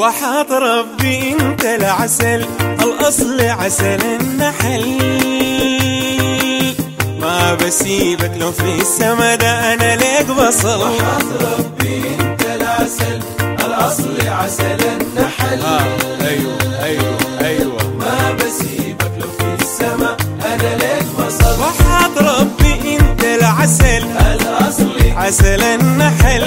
وحاط ربي انت العسل الاصل عسل النحل ما بسيبك لو في السما ده انا ليك بصل وحاط ربي انت العسل الاصل عسل النحل آه ايوه ايوه ايوه ما بسيبك لو في السما انا ليك بصل وحاط ربي انت العسل الاصلي عسل النحل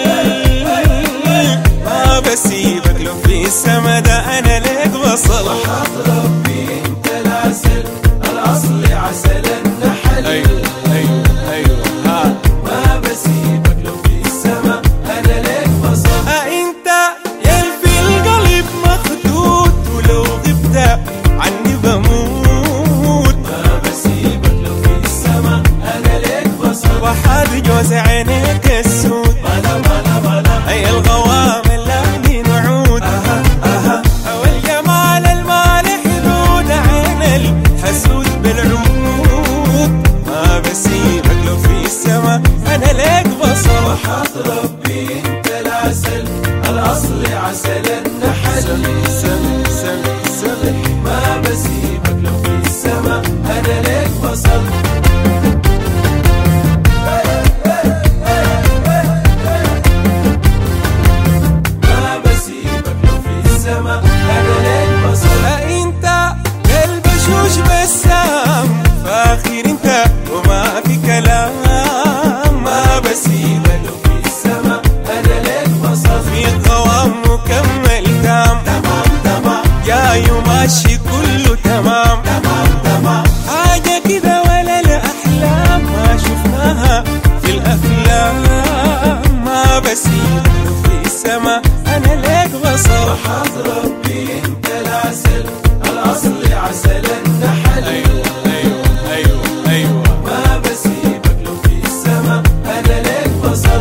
ما بسيبك لو في السما ده انا ليك بصل وحاط ربي انت العسل الاصلي عسل النحل ايوه ايوه ايوه ها ما بسيبك لو في السما انا ليك بصل ها انت يا في القلب مخدود ولو غبت عني بموت ما بسيبك لو في السما انا ليك بصل وحاد جوز عينيك السود مالا مالا مالا اي الغوام اللي نعود اها اها والجمال المال حدود عين الحسود بالعود ما بسيبك لو في السما انا ليك بصر وحاط ربي انت العسل الاصلي عسل النحل سمع سمع سمع ما بسيبك لو في السما انا ليك بصل ما بسيبك لو في السما انا ليك بصل انت قلب شوش بسام فاخر انت وما في كلام ما بسيبك لو في السما انا ليك بصل في قوام مكمل تام تمام تمام جاي وماشي كله تمام تمام تمام حاجة كده ولا الأحلام ما شفناها في الأفلام ما بسيبك لو في السما أنا ليك بصر وحاط ربي انت العسل الاصلي عسل النحل أيوه أيوه أيوه أيوه ما بسيبك لو في السما انا ليك بصل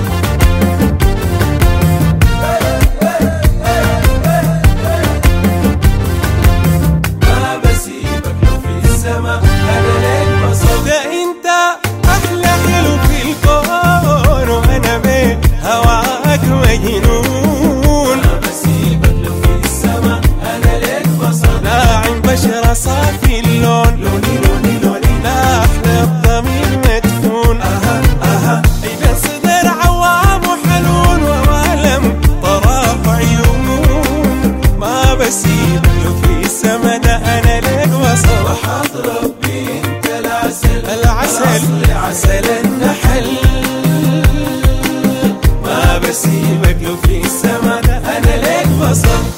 ما بسيبك لو في السما انا ليك بصل ده أنت أحلى حلو في الكون وأنا بيه هواك مجنون ما بسيبك لو في السما انا ليك بصل ناعم بشرة صافي اللون لوني لوني لوني لا أحلى الضمير مدفون اها اها إذا صدر عوام وحنون ووالم طراف عيون ما بسيبك لو في السما ده أنا لك وصل وحاط ربي انت العسل العسل. الاصلي عسل النحل ما بسيبك لو في السما ده انا ليك بصل